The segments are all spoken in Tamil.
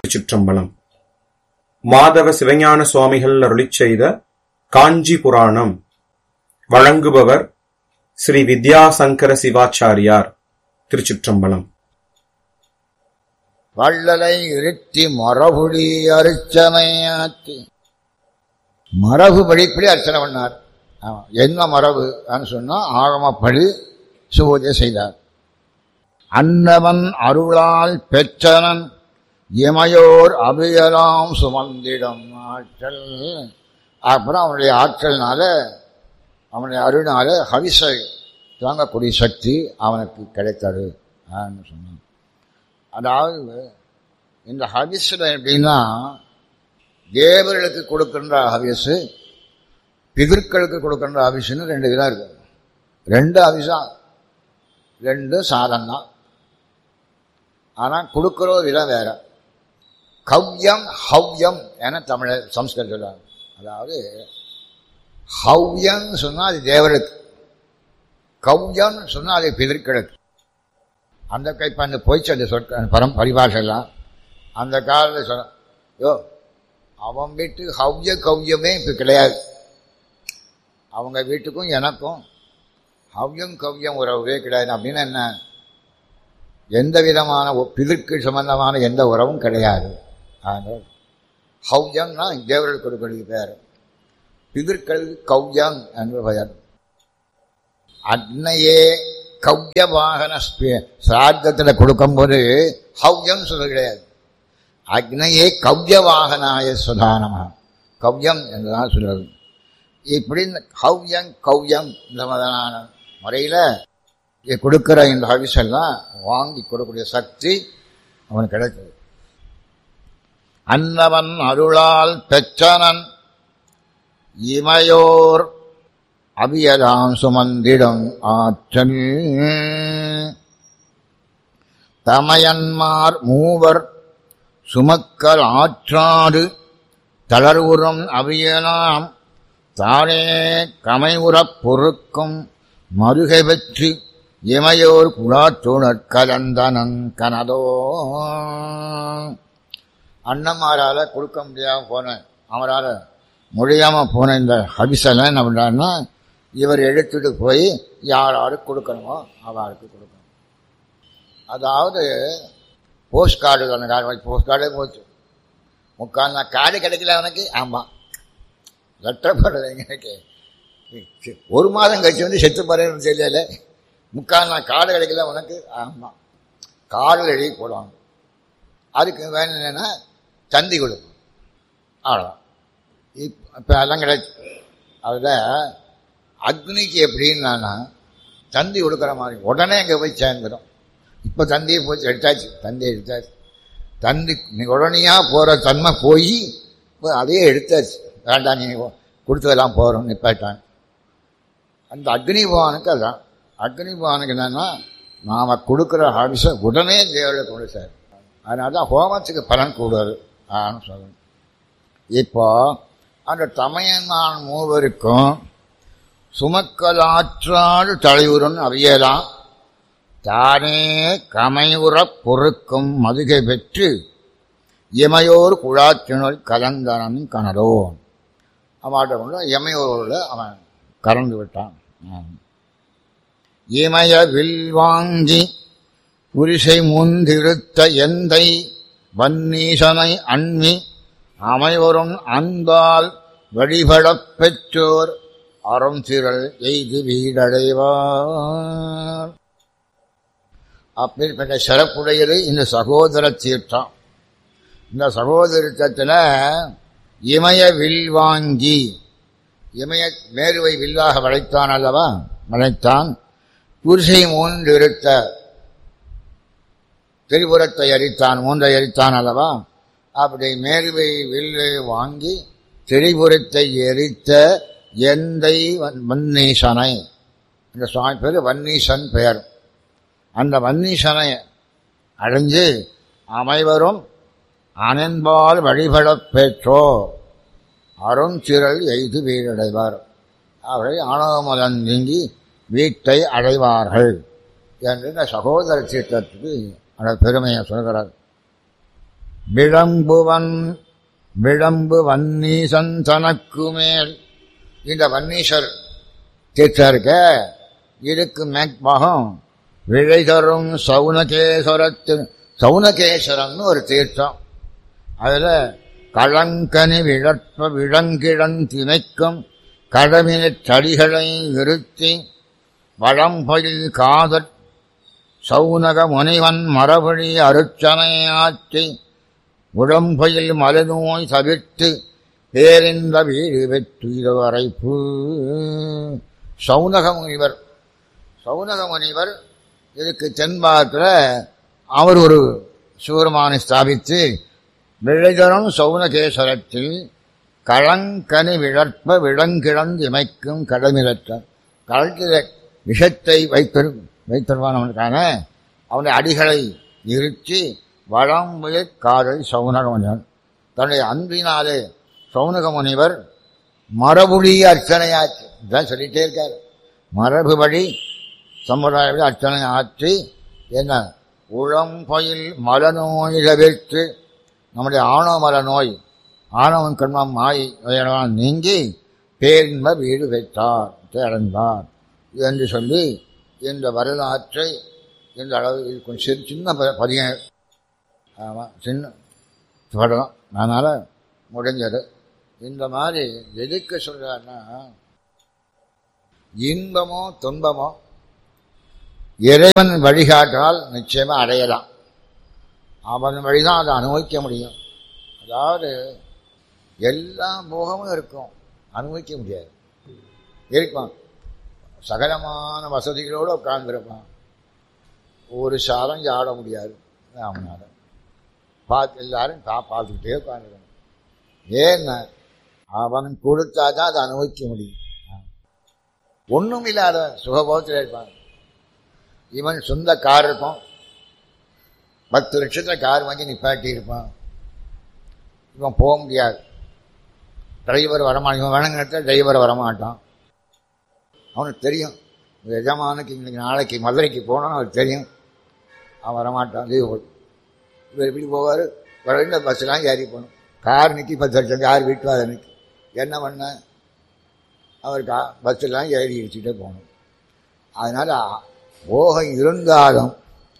திருச்சிற்றம்பலம் மாதவ சிவஞான சுவாமிகள் அருளிச் செய்த காஞ்சி புராணம் வழங்குபவர் ஸ்ரீ வித்யாசங்கர சிவாச்சாரியார் திருச்சிற்றம்பலம் வள்ளலை இருத்தி மரபுடி அர்ச்சனையாத்தி மரபு படிப்படி அர்ச்சனை பண்ணார் ஆமா. என்ன மரபு சொன்னா ஆகமப்படி சுபூஜை செய்தார் அன்னவன் அருளால் பெற்றனன் இமையோர் அபியலாம் சுமந்திடம் ஆற்றல் அப்புறம் அவனுடைய ஆற்றல்னால அவனுடைய அருளால ஹவிசை தாங்கக்கூடிய சக்தி அவனுக்கு கிடைத்தது ஆன்னு சொன்னான் அதாவது இந்த ஹவிஸில் எப்படின்னா தேவர்களுக்கு கொடுக்கின்ற ஹவிஸு பிதர்களுக்கு கொடுக்கின்ற ஹவிஸ்னு ரெண்டு விதம் இருக்கு ரெண்டு ஹவிஸா ரெண்டு சாதம் தான் ஆனால் கொடுக்குற விதம் வேற கவ்யம் ஹவ்யம் என தமிழ சம்ஸ்கிருதம் சொல்லுவாங்க அதாவது ஹவ்யம் சொன்னால் அது தேவர்களுக்கு கவ்யம் சொன்னால் அது பிதர்களுக்கு அந்த கைப்ப அந்த போயிச்சு அந்த சொற்க பரம் பரிபாஷெல்லாம் அந்த காலத்தில் சொன்ன யோ அவன் வீட்டு ஹவ்ய கவ்யமே இப்போ கிடையாது அவங்க வீட்டுக்கும் எனக்கும் ஹவ்யம் கவ்யம் உறவே கிடையாது அப்படின்னு என்ன எந்த விதமான பிதற்கு சம்பந்தமான எந்த உறவும் கிடையாது அதனால் ஹவ்யம்னா தேவர்கள் கொடுக்கக்கூடிய பேர் பிதர்கள் கவ்யம் என்ற பெயர் அன்னையே கவ்ய வாகன சிரார்த்தத்தில் கொடுக்கும்போது ஹவ்யம் சொல்ல கிடையாது அக்னையே கவ்ய வாகனாய சுதானமா கவ்யம் என்றுதான் சொல்றது இப்படி இந்த ஹவ்யம் கவ்யம் இந்த மாதிரியான முறையில் கொடுக்கிற இந்த ஹவிஸ் எல்லாம் வாங்கி கொடுக்கக்கூடிய சக்தி அவனுக்கு கிடைத்தது அன்னவன் அருளால் பெற்றனன் இமையோர் அபியதாம் சுமந்திடம் ஆற்றல் தமையன்மார் மூவர் சுமக்கல் ஆற்றாது தளர்வுறும் அவியலாம் தானே கமைவுறப் பொறுக்கும் மருகை பெற்று இமையோர் குழாற்றோடற் கலந்தனன் கனதோ அண்ணன்மாரால கொடுக்க முடியாம போன அவரால் முடியாம போன இந்த ஹபிசெல்லாம் என்ன பண்றாருன்னா இவர் எடுத்துட்டு போய் யாராரு கொடுக்கணுமோ அவருக்கு கொடுக்கணும் அதாவது போஸ்ட் கார்டு அந்த கார்டு போஸ்ட் கார்டே போச்சு முக்கால் நான் கார்டு கிடைக்கல அவனுக்கு ஆமாம் லெட்டர் போடுறது எனக்கு ஒரு மாதம் கழிச்சு வந்து செத்து போறேன்னு தெரியல முக்கால் நான் கார்டு கிடைக்கல உனக்கு ஆமாம் கார்டில் எழுதி போடுவாங்க அதுக்கு வேணும் என்னன்னா சந்தி கொடுக்கும் அவ்வளோதான் இப்போ இப்போ அதெல்லாம் கிடையாது அதில் அக்னிக்கு எப்படின்னா தந்தி கொடுக்குற மாதிரி உடனே அங்கே போய் சேர்ந்துடும் இப்போ தந்தியை போய் எடுத்தாச்சு தந்தியை எடுத்தாச்சு தந்தி உடனேயாக போகிற தன்மை போய் இப்போ அதையே எடுத்தாச்சு வேண்டாம் நீ கொடுத்ததெல்லாம் போகிறோம் நிப்பாட்டான் அந்த அக்னி பவானுக்கு அதான் அக்னி பவானுக்கு என்னன்னா நாம் கொடுக்குற ஹாபிஸை உடனே தேவையில் கொண்டு சார் அதனால தான் ஹோமத்துக்கு பலன் கூடுதல் ஆன்னு சொல்லணும் இப்போ அந்த தமையனான் மூவருக்கும் சுமக்கலாற்றால் தலையுடன் அறியலாம் தானே கமையுறப் பொறுக்கும் மதுகை பெற்று இமையோர் குழாற்றினுள் கலந்தனன் கனடோ அவன்கிட்ட கொண்டு இமையோரோட அவன் கறந்து விட்டான் இமய வில் வாங்கி புரிசை முந்திருத்த எந்தை வன்னீசனை அண்மி அமைவரும் அன்பால் வழிபடப் பெற்றோர் அறம் திரள் எய்து வீடடைவார் அப்பேற்பட்ட சிறப்புடையது இந்த சகோதர தீர்த்தம் இந்த சகோதரத்தில் இமய வில் வாங்கி இமய மேருவை வில்லாக வளைத்தான் அல்லவா வளைத்தான் புருஷை மூன்று இருத்த திரிபுரத்தை அரித்தான் மூன்றை அரித்தான் அல்லவா அப்படி மேருவை வில்லை வாங்கி திரிபுரத்தை எரித்த எந்தை வன்னீசனை இந்த சுவாமி பேர் வன்னீசன் பெயர் அந்த வன்னீசனை அடைஞ்சு அமைவரும் அனன்பால் வழிபடப் பெற்றோ அருந்திரள் எய்து வீடடைவார் அவரை ஆணவமதன் நீங்கி வீட்டை அடைவார்கள் என்று இந்த சகோதர தீர்த்தத்துக்கு அந்த பெருமையை சொல்கிறார் விளம்புவன் விளம்பு வன்னீசன் தனக்கு மேல் இந்த வன்னீசர் தீர்த்தம் இருக்க இதுக்கு மேற்பாகம் விழை தரும் சவுனகேஸ்வரத்து சவுனகேஸ்வரம்னு ஒரு தீர்த்தம் அதில் களங்கனி விழற்ப விளங்கிழன் திணைக்கும் கடமினச் சடிகளை நிறுத்தி வளம்பொழில் காதற் சவுனக முனிவன் மரபடி அருச்சனையாற்றி உடம்பையில் மலநோய் தவிர்த்து பேரிந்த வீடு வெற்று வரைப்பு சவுனக முனிவர் சவுனக முனிவர் இதுக்கு தென்பாகத்தில் அவர் ஒரு சிவருமானை ஸ்தாபித்து விழைதரும் சவுனகேஸ்வரத்தில் களங்கனி விழற்ப விளங்கிழந்து இமைக்கும் கடமிழற்ற கடற்கிற விஷத்தை வைத்திரு வைத்திருவானவனுக்கான அவனுடைய அடிகளை இருத்தி வளம்புயற் காதல் சவுனக முனிவர் தன்னுடைய அன்பினாலே சவுனக முனிவர் மரபுடி அர்ச்சனையாச்சு இதான் சொல்லிட்டே இருக்கார் மரபுபடி சம்பிரதாயப்படி அர்ச்சனை ஆற்றி என்ன உளம்பொயில் மலநோய் தவிர்த்து நம்முடைய ஆணவ மல நோய் ஆணவன் கண்மம் மாய் நோயெல்லாம் நீங்கி பேரின்ப வீடு வைத்தார் அடைந்தார் என்று சொல்லி இந்த வரலாற்றை இந்த அளவு இது கொஞ்சம் சிறு சின்ன ப- பதிகம் ஆமாம் சின்ன படம் அதனால் முடிஞ்சது இந்த மாதிரி எதுக்கு சொல்கிறாருன்னா இன்பமோ துன்பமோ இறைவன் வழிகாட்டால் நிச்சயமா அடையலாம் அவன் வழிதான் அதை அனுபவிக்க முடியும் அதாவது எல்லா போகமும் இருக்கும் அனுபவிக்க முடியாது இருப்பான் சகலமான வசதிகளோடு உட்கார்ந்துருப்பான் ஒரு சாதம் ஆட முடியாது அவனால பார்த்து எல்லாரும் கா பார்த்துக்கிட்டே உட்காந்துருக்கணும் ஏன்னா அவன் கொடுத்தா தான் அதை அனுபவிக்க முடியும் ஒன்றும் இல்லாத சுகபோகத்தில் இருப்பான் இவன் சொந்த கார் இருப்பான் பத்து லட்சத்தில் கார் வாங்கி நிப்பாட்டி இருப்பான் இவன் போக முடியாது டிரைவர் வரமாட்டான் இவன் வேணுங்கிற இடத்துல டிரைவர் வரமாட்டான் அவனுக்கு தெரியும் இந்த எஜமானுக்கு இன்னைக்கு நாளைக்கு மதுரைக்கு போனான்னு அவனுக்கு தெரியும் அவன் வரமாட்டான் லீவ் போட்டு இவர் எப்படி போவார் இந்த பஸ்ஸெலாம் ஏறி போகணும் கார் நிற்கி பத்து லட்சம் கார் வீட்டு அதை நிற்கி என்ன பண்ண அவர் கா பஸ்ஸெல்லாம் ஏறி இடிச்சுட்டே போகணும் அதனால் போகம் இருந்தாலும்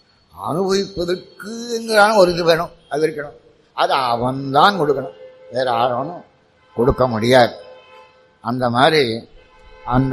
அனுபவிப்பதற்குங்கிறான ஒரு இது வேணும் அது இருக்கணும் அது அவன்தான் கொடுக்கணும் வேற யாரும் கொடுக்க முடியாது அந்த மாதிரி அந்த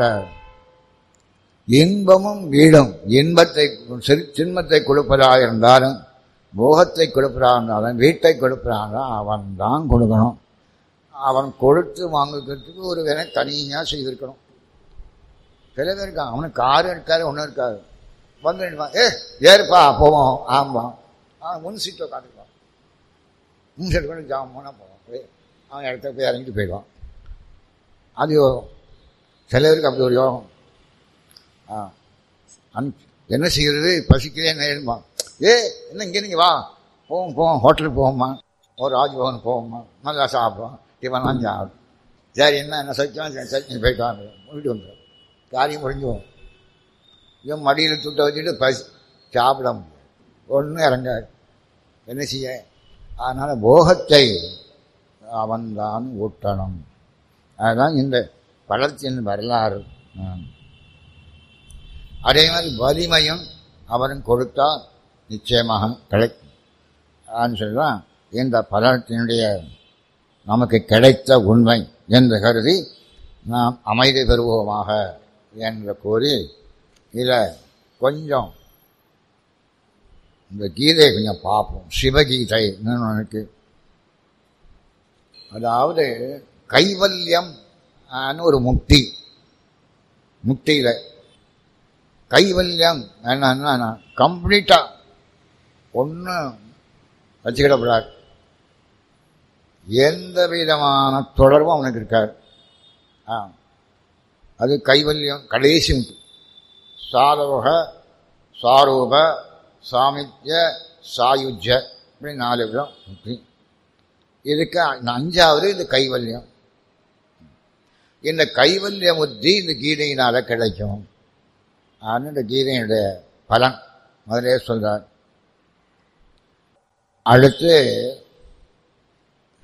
இன்பமும் வீடும் இன்பத்தை சிறு- சின்மத்தை கொடுப்பதாக இருந்தாலும் போகத்தை கொடுப்பதாக இருந்தாலும் வீட்டை கொடுப்பதாக இருந்தாலும் அவன் தான் கொடுக்கணும் அவன் கொடுத்து வாங்குறதுக்கு ஒரு வேலை தனியாக செய்திருக்கணும் சில பேர் இருக்கான் அவனுக்கு காரும் இருக்காது ஒன்றும் இருக்காது வந்து நின்னுப்பான். ஏ ஏறுப்பா போவோம் ஆமாம் ஆ முன் சீட்டில் உட்காந்துக்குவான் முன் சீட்டு கொண்டு ஜாம் போனால் போவான் போய் அவன் இடத்த போய் இறங்கிட்டு போயிடுவான் அது யோகம் சில பேருக்கு அப்படி ஒரு யோகம் ஆ அன் என்ன செய்கிறது பசிக்கிறேன் நேருமா ஏ என்ன இங்கே நீங்கள் வா போவோம் போவோம் ஹோட்டலுக்கு போவோம்மா ஒரு ராஜ்பவன் போவோம்மா நல்லா சாப்பிடுவோம் டிஃபன்லாம் சாப்பிடும் சரி என்ன என்ன சச்சியம் சரி சட்னி போயிட்டு வாங்க வீட்டு வந்துடும் காரியம் முடிஞ்சுவோம் இவன் மடியில் துட்ட வச்சுட்டு பசி சாப்பிட முடியாது ஒன்றும் இறங்காது என்ன செய்ய அதனால் போகத்தை அவன்தான் ஊட்டணும் அதுதான் இந்த பழத்தின் வரலாறு ஆம். அதே மாதிரி வலிமையும் அவன் கொடுத்தா நிச்சயமாக கிடைக்கும் ஆன்னு சொல்லலாம் இந்த பலத்தினுடைய நமக்கு கிடைத்த உண்மை என்று கருதி நாம் அமைதி பெறுவோமாக என்று கூறி இதில் கொஞ்சம் இந்த கீதையை கொஞ்சம் பார்ப்போம் சிவகீதை ஒன்றுக்கு அதாவது கைவல்யம் ஆன்னு ஒரு முக்தி முக்தியில் கைவல்யம் என்னன்னா கம்ப்ளீட்டாக ஒன்றும் வச்சுக்கிடப்படாது எந்த விதமான தொடர்பும் அவனுக்கு இருக்காது ஆ அது கைவல்யம் கடைசி முக்தி சாரோக சாரூப சாமித்ய சாயுஜ்ய இப்படி நாலு விதம் முக்தி இதுக்கு அஞ்சாவது இது கைவல்யம் இந்த கைவல்ய புத்தி இந்த கீதையினால கிடைக்கும் அப்படின்னு இந்த கீதையினுடைய பலன் முதலே சொல்றார் அடுத்து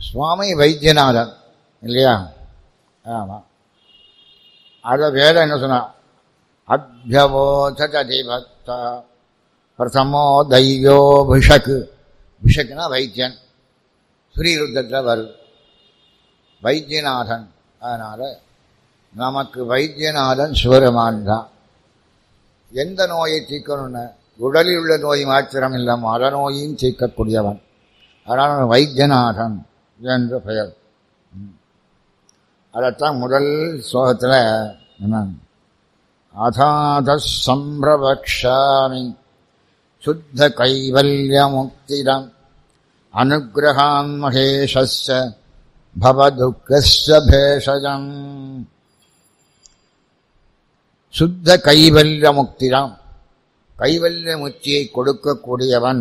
சுவாமி வைத்தியநாதன் இல்லையா ஆமாம் அதை வேதம் என்ன சொன்னா அபியவோதி பக்தா பிரதமோ தைவோ விஷக்கு விஷக்குனா வைத்தியன் ஸ்ரீருத்தத்தில் வருது வைத்தியநாதன் அதனால் நமக்கு வைத்தியநாதன் சிவருமான் தான் எந்த நோயை தீர்க்கணும்னு உடலில் உள்ள நோய் மாத்திரம் இல்லை மத நோயையும் தீர்க்கக்கூடியவன் அதனால் வைத்தியநாதன் என்று பெயர் அதைத்தான் முதல் ஸ்லோகத்தில் என்ன அதாத சம்பிரபக்ஷாமி சுத்த கைவல்யமுக்திடம் அனுகிரகான் மகேஷஸ்ய பவதுக்கஸ்ய பேஷஜம் சுத்த கைவல்ய முக்திடம் கைவல்ய முக்தியை கொடுக்கக்கூடியவன்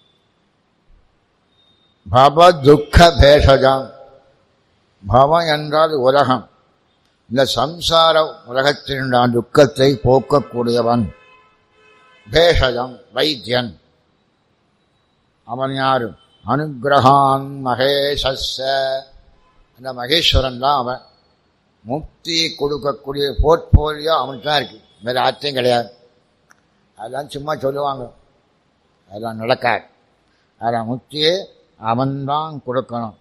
பவ துக்க பேஷஜம் பவம் என்றால் உலகம் இந்த சம்சார உலகத்தினுடைய துக்கத்தை போக்கக்கூடியவன் பேஷஜம் வைத்தியன் அவன் யாரு அனுகிரகான் மகேஷஸ்ஸ அந்த மகேஸ்வரன் தான் அவன் முக்தியை கொடுக்கக்கூடிய போர்ட்போலியோ அவனுக்கு தான் இருக்கு வேற ஆச்சரியம் கிடையாது அதெல்லாம் சும்மா சொல்லுவாங்க அதெல்லாம் நடக்காது அதான் முக்தியை அவன்தான் கொடுக்கணும்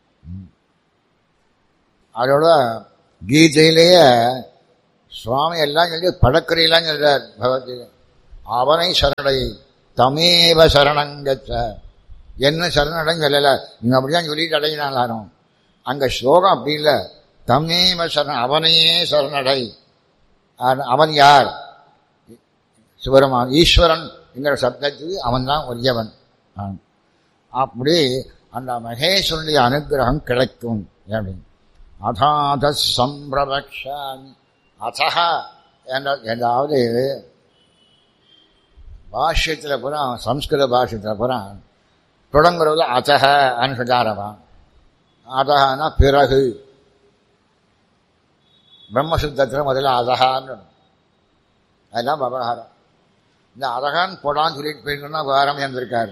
அதோட கீதையிலேயே சுவாமி எல்லாம் சொல்லி படக்கரையெல்லாம் சொல்றார் பகவத்கீதை அவனை சரணடை தமேவ சரணங்கச்ச என்ன சரணடைன்னு சொல்லலை நீங்க அப்படிதான் சொல்லிட்டு அடையினாலும் அங்க ஸ்லோகம் அப்படி இல்லை தமேவ சரண அவனையே சரணடை அவன் யார் சிவரமான் ஈஸ்வரன் என்கிற சப்தத்துக்கு அவன் தான் உரியவன் அப்படி அந்த மகேஸ்வரனுடைய அனுகிரகம் கிடைக்கும் அப்படின்னு அதாத சம்பிரபக்ஷாமி அதா என்ற ஏதாவது பாஷ்யத்தில் பூரா சம்ஸ்கிருத பாஷ்யத்தில் பூரா தொடங்குறது அதக அனுசதாரவான் அதகனா பிறகு பிரம்மசுத்தத்தில் முதல்ல அதகான்னு அதெல்லாம் விவகாரம் இந்த அதகான் போடான்னு சொல்லிட்டு போயிருந்தோம்னா விவகாரம் இருந்திருக்காரு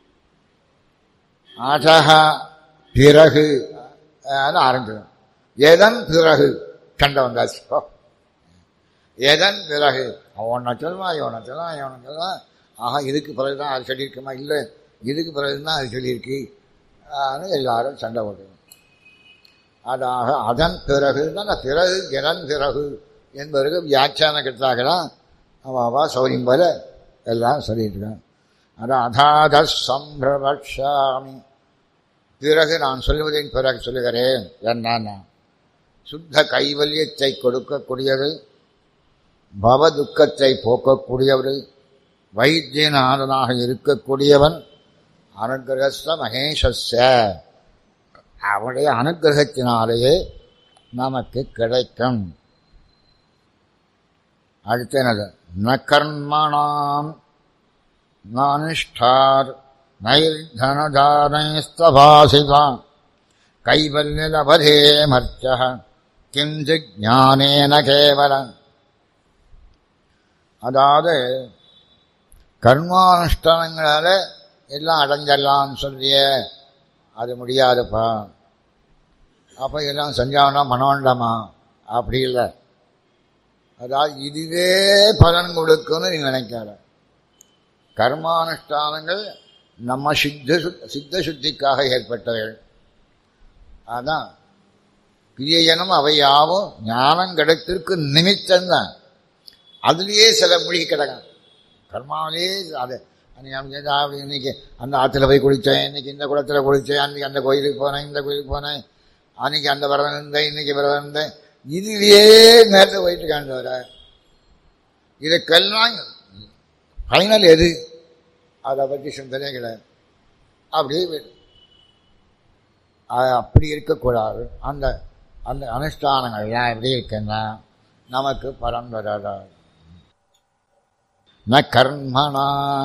அதகா பிறகு ஆரம்பிச்சிடும் எதன் பிறகு கண்ட வந்தாச்சு எதன் பிறகு அவனை சொல்லுவான் இவனை சொல்லுவான் இவனை சொல்லுவான் ஆஹா இதுக்கு பிறகுதான் அது சொல்லியிருக்குமா இல்லை இதுக்கு பிறகுதான் அது சொல்லியிருக்கு எல்லாரும் சண்டை போட்டுக்கணும் அதாக அதன் பிறகு தான் பிறகு எதன் பிறகு என்பதற்கு வியாக்கியான கருத்தாகலாம் அவா சௌரியம் போல எல்லாம் சொல்லிட்டு இருக்கான் அதான் அதாத சம்பிரபக்ஷாமி பிறகு நான் சொல்லுவதின் பிறகு சொல்லுகிறேன் என்னன்னா சுத்த கைவல்யத்தை கொடுக்கக்கூடியது பவ துக்கத்தை போக்கக்கூடியவர் வைத்தியநாதனாக இருக்கக்கூடியவன் அனுகிரகஸ்த மகேஷஸ்ய அவனுடைய அனுகிரகத்தினாலேயே நமக்கு கிடைக்கும் அடுத்து என்னது ந கர்மணாம் நானிஷ்டார் நைர்தனதானைஸ்தபாசிதான் கைவல்யலபதே மர்ச்ச கிஞ்சு ஞானேன கேவலம் அதாவது கர்மானுஷ்டானங்களால எல்லாம் அடைஞ்சிடலாம்னு சொல்றிய அது முடியாதுப்பா அப்போ எல்லாம் செஞ்சாவனா மனோண்டமா அப்படி இல்லை அதாவது இதுவே பலன் கொடுக்கும்னு நீ நினைக்காத கர்மானுஷ்டானங்கள் நம்ம சித்த சித்த சுத்திக்காக ஏற்பட்டவைகள் அதான் கிரியனும் அவை யாவும் ஞானம் கிடைத்திருக்கு நிமித்தம்தான் அதுலேயே சில மூழ்கி கிடக்கும் கர்மாவிலே அது அப்படி இன்னைக்கு அந்த ஆற்றுல போய் குளித்தேன் இன்னைக்கு இந்த குளத்தில் குளித்தேன் அன்னைக்கு அந்த கோயிலுக்கு போனேன் இந்த கோயிலுக்கு போனேன் அன்னைக்கு அந்த விரதம் இருந்தேன் இன்னைக்கு விரதம் இருந்தேன் இதுலேயே நேரத்தை போயிட்டு இருக்காண்டு வர இதுக்கெல்லாம் ஃபைனல் எது அதை பற்றி சிந்தனை கிடையாது அப்படியே அப்படி இருக்கக்கூடாது அந்த அந்த அனுஷ்டானங்கள்லாம் எப்படி இருக்குன்னா நமக்கு பலன் வராதா ந கர்மணா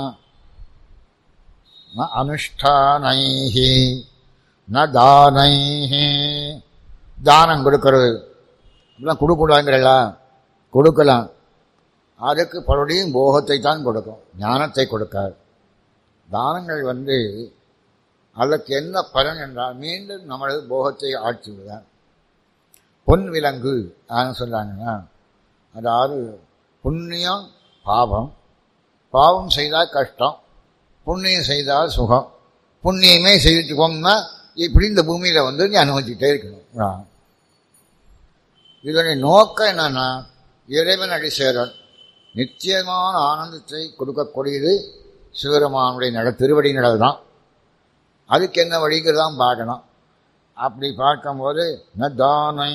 ந அனுஷ்டானைஹி ந தானைஹி தானம் கொடுக்கறது இப்படிலாம் கொடுக்கூடாங்கிறல கொடுக்கலாம் அதுக்கு பலருடையும் போகத்தை தான் கொடுக்கும் ஞானத்தை கொடுக்காது தானங்கள் வந்து அதற்கு என்ன பலன் என்றால் மீண்டும் நமது போகத்தை ஆட்சிவிடுதான் பொன் விலங்கு ஆன்னு சொல்றாங்கன்னா அதாவது புண்ணியம் பாவம் பாவம் செய்தால் கஷ்டம் புண்ணியம் செய்தால் சுகம் புண்ணியமே செய்துட்டுக்கோங்கன்னா இப்படி இந்த பூமியில் வந்து நீ அனுபவிச்சுட்டே இருக்கணும் இதனுடைய நோக்கம் என்னன்னா இறைவன் அடி சேரன் நிச்சயமான ஆனந்தத்தை கொடுக்கக்கூடியது சிவருமானுடைய நட திருவடி நடல் தான் அதுக்கு என்ன வழிங்கிறது தான் பார்க்கணும் அப்படி பார்க்கும்போது ந தானை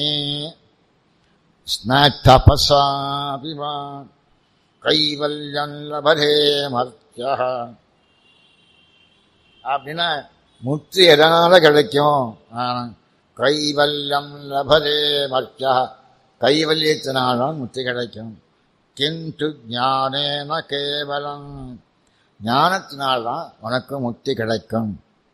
தபசாபிவா கைவல்யம் லபதே மர்த்தியா அப்படின்னா முத்து எதனால கிடைக்கும் கைவல்யம் லபதே மர்த்தியா கைவல்யத்தினால்தான் முத்து கிடைக்கும் கிந்து ஞானேன கேவலம் ஞானத்தினால்தான் உனக்கு முக்தி கிடைக்கும்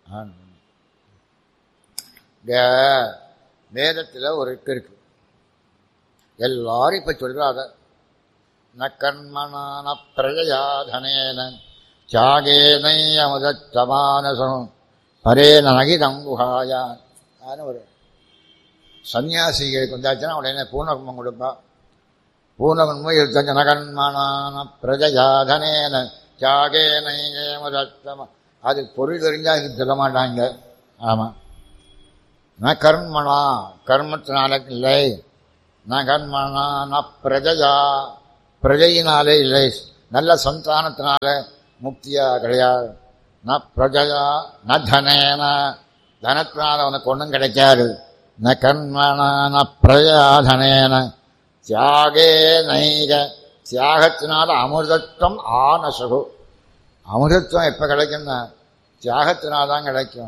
வேதத்தில் ஒரு இருக்கு எல்லாரும் இப்ப சொல்றாத ந கண்மணான பிரஜயாதனேன தியாகேனை அமுதமானசம் பரேன நகிதம் குஹாயான் ஒரு சன்னியாசிகளுக்கு வந்தாச்சுன்னா உடனே பூர்ணகுமம் கொடுப்பா பூர்ணகுமம் இருபத்தஞ்சு நகன்மணான பிரஜயாதனேன தியாகேனை அமுதத்தம அது பொருள் தெரிஞ்சா இது சொல்ல மாட்டாங்க ஆமாம் ந கர்மணா கர்மத்தினால இல்லை ந கர்மணா ந பிரஜையா பிரஜையினாலே இல்லை நல்ல சந்தானத்தினால முக்தியா கிடையாது ந பிரஜையா ந தனேன தனத்தினால உனக்கு ஒன்றும் கிடைக்காது ந கர்மணா ந பிரஜாதனேன தியாகே நைக தியாகத்தினால அமிர்தத்துவம் ஆனசகு அமிர்தத்துவம் எப்போ கிடைக்கும்னா தியாகத்தினால தான் கிடைக்கும்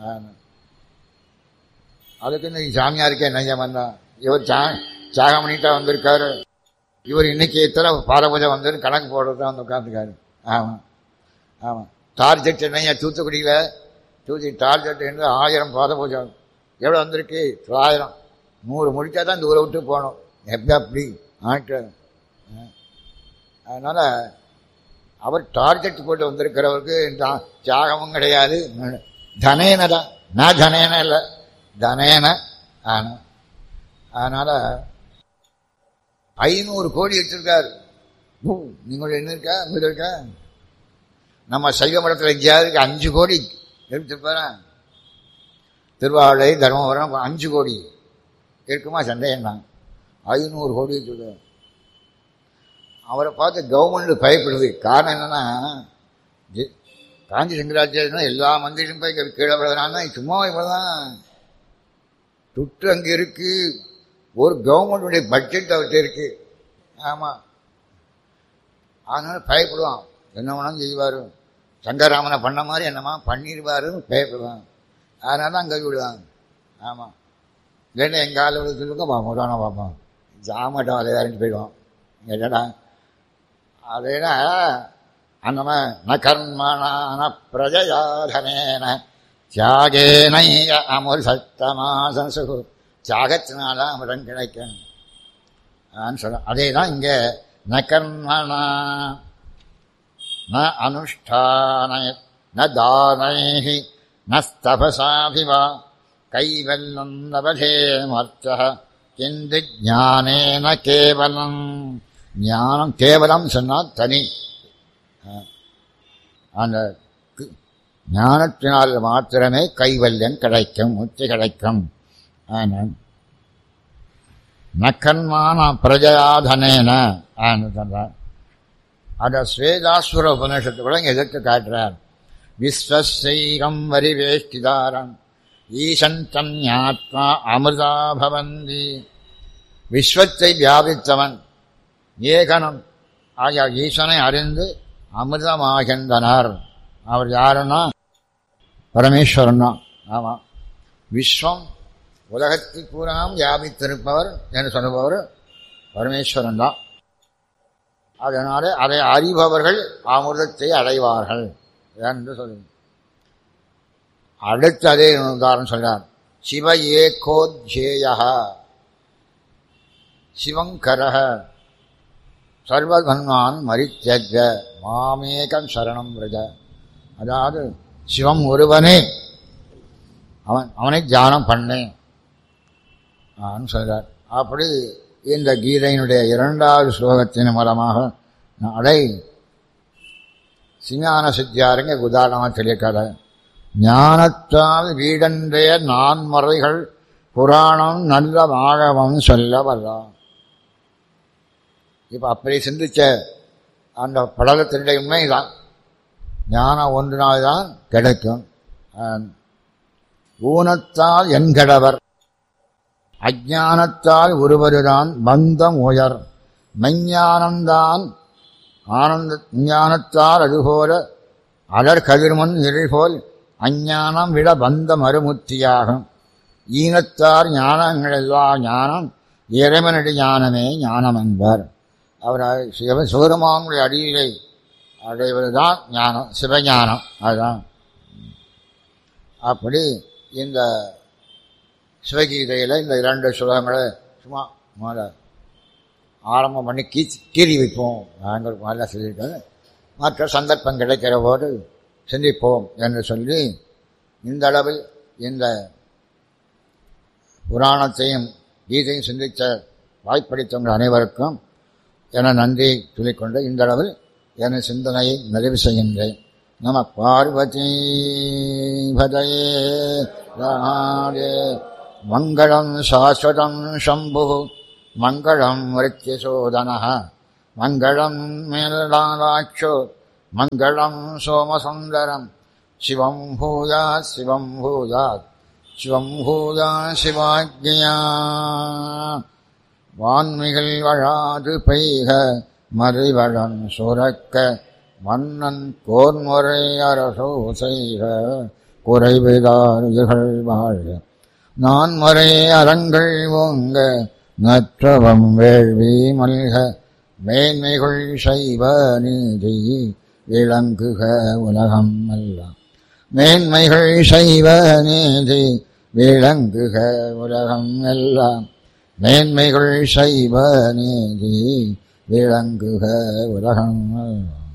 அதுக்கு இன்னைக்கு சாமியாருக்கே நையம் வந்தா இவர் சா தியாகம் பண்ணிட்டா வந்திருக்காரு இவர் இன்னைக்கு இத்தனை பாரபூஜை வந்து கணக்கு போடுறது தான் வந்து உட்காந்துருக்காரு ஆமாம் ஆமாம் டார்ஜெட் என்னையா தூத்துக்குடியில் தூத்தி டார்ஜெட் என்று ஆயிரம் பாத பூஜை எவ்வளோ வந்திருக்கு தொள்ளாயிரம் நூறு முடிச்சா தான் தூரம் விட்டு போகணும் எப்படி அப்படி ஆட்டு அதனால் அவர் டார்கெட் போட்டு வந்திருக்கிறவருக்கு தியாகமும் கிடையாது தனேன தான் நான் தனேன இல்லை தனேன ஆனால் அதனால் ஐநூறு கோடி வச்சிருக்காரு நீங்கள் என்ன இருக்கா உங்க இருக்கா நம்ம சைவ மடத்தில் எங்கேயாவது அஞ்சு கோடி எடுத்துருப்பாரன் திருவாரூரை தர்மபுரம் அஞ்சு கோடி இருக்குமா சந்தேகம் தான் ஐநூறு கோடி வச்சிருக்காரு அவரை பார்த்து கவர்மெண்ட் பயப்படுது காரணம் என்னன்னா காஞ்சி சங்கராச்சாரியனா எல்லா மந்திரியும் போய் கீழே விழுதுனா சும்மா இவ்வளோதான் துட்டு அங்கே இருக்கு ஒரு கவர்மெண்டுடைய பட்ஜெட் அவர்கிட்ட இருக்கு ஆமாம் அதனால பயப்படுவான் என்ன வேணாலும் செய்வார் சங்கராமனை பண்ண மாதிரி என்னமா பண்ணிடுவாருன்னு பயப்படுவான் அதனால தான் அங்கே விடுவாங்க ஆமாம் இல்லைன்னா எங்கள் ஆள் விட சொல்லுங்க பார்ப்போம் தானே பார்ப்போம் ஜாமட்டம் அதை இறங்கி போயிடுவோம் என்னடா அதேனா அந்தம ந கர்மணான பிரஜயாதனேன தியாகேனைய அமுர் சத்தமாசு தியாகத்தினால அமிர்தம் கிடைக்கும் சொல்ல அதே தான் இங்கே ந கர்மணா ந அனுஷ்டான ந தானைஹி நஸ்தபசாபிவா கைவல்லம் லபதே மர்த்தः கிந்து ஞானேன கேவலம் ஞானம் கேவலம் சொன்னால் தனி அந்த ஞானத்தினால் மாத்திரமே கைவல்யம் கிடைக்கும் முத்தி கிடைக்கும் நக்கன்மான பிரஜயாதனேன சொல்றார் அத ஸ்வேதாஸ்வர உபநிஷத்து கூட இங்க எதிர்த்து காட்டுறார் விஸ்வசைகம் வரிவேஷ்டிதாரம் ஈசந்தம் ஞாத்மா அமிர்தா பவந்தி விஸ்வத்தை வியாபித்தவன் ஏகனம் ஆகிய ஈசனை அறிந்து அமிர்தமாகின்றனர் அவர் யாருன்னா பரமேஸ்வரன் தான் ஆமாம் விஸ்வம் உலகத்தில் பூராம் வியாபித்திருப்பவர் என்று சொல்லுபவர் பரமேஸ்வரன் தான் அதனால அதை அறிபவர்கள் அமிர்தத்தை அடைவார்கள் என்று சொல்லுங்க அடுத்து அதே உதாரணம் சொல்றார் சிவ ஏகோத்யேய சிவங்கரக சர்வதன்மான் மரித்தஜ மாமேகம் சரணம் விரஜ அதாவது சிவம் ஒருவனே அவன் அவனை தியானம் பண்ணேன் ஆன்னு சொல்றார் அப்படி இந்த கீதையினுடைய இரண்டாவது ஸ்லோகத்தின் மூலமாக அடை சிஞான சித்தியாருங்க உதாரணமாக சொல்லியிருக்காரு ஞானத்தால் வீடன்றைய நான்மறைகள் புராணம் நல்ல வாழவம் சொல்ல வர்றான் இப்போ அப்படி சிந்திச்ச அந்த படலத்தினுடைய உண்மைதான் ஞானம் ஒன்றினால் தான் கிடைக்கும் ஊனத்தால் என்கடவர் அஜானத்தால் ஒருவருதான் பந்தம் உயர் மெஞ்ஞானம்தான் ஆனந்த ஞானத்தால் அதுபோல அலர் கதிர்மன் இருள்போல் அஞ்ஞானம் விட பந்த மறுமுத்தியாகும் ஈனத்தார் ஞானங்கள் எல்லா ஞானம் இறைவனடி ஞானமே ஞானம் என்பார் அவர் சிவ சிவருமானுடைய அடியிலை அடைவதுதான் ஞானம் சிவஞானம் அதுதான் அப்படி இந்த சிவகீதையில் இந்த இரண்டு சுலகங்களை சும்மா மேலே ஆரம்பம் பண்ணி கீ கீறி வைப்போம் நாங்கள் நல்லா சொல்லியிருக்கோம் மற்ற சந்தர்ப்பம் கிடைக்கிற போது சிந்திப்போம் என்று சொல்லி இந்த அளவில் இந்த புராணத்தையும் கீதையும் சிந்தித்த வாய்ப்பளித்தவங்கள் அனைவருக்கும் என நன்றி சொல்லிக்கொண்டு இந்த அளவில் என சிந்தனையை நிறைவு செய்கின்றேன் நம பார்வதி பதையே ராடே மங்களம் சாஸ்வதம் சம்பு மங்களம் மிருத்யசோதன மங்களம் மேலாட்சோ மங்களம் சோமசுந்தரம் சிவம் பூயா சிவம் பூயாத் சிவம் பூயா சிவாஜ்யா வான்மிகள் வழாது பெய்க மறிவழன் சுரக்க மன்னன் கோன்முறை அரசோ செய்க குறைவிதார் இகழ் வாழ்க நான் முறை அறங்கள் ஓங்க நற்றவம் வேள்வி மல்க மேன்மைகள் செய்வ நீதி விளங்குக உலகம் எல்லாம் மேன்மைகள் செய்வ நீதி விளங்குக உலகம் எல்லாம் மேன்மைகள் செய்வ நீதி விளங்குக உலகம் எல்லாம்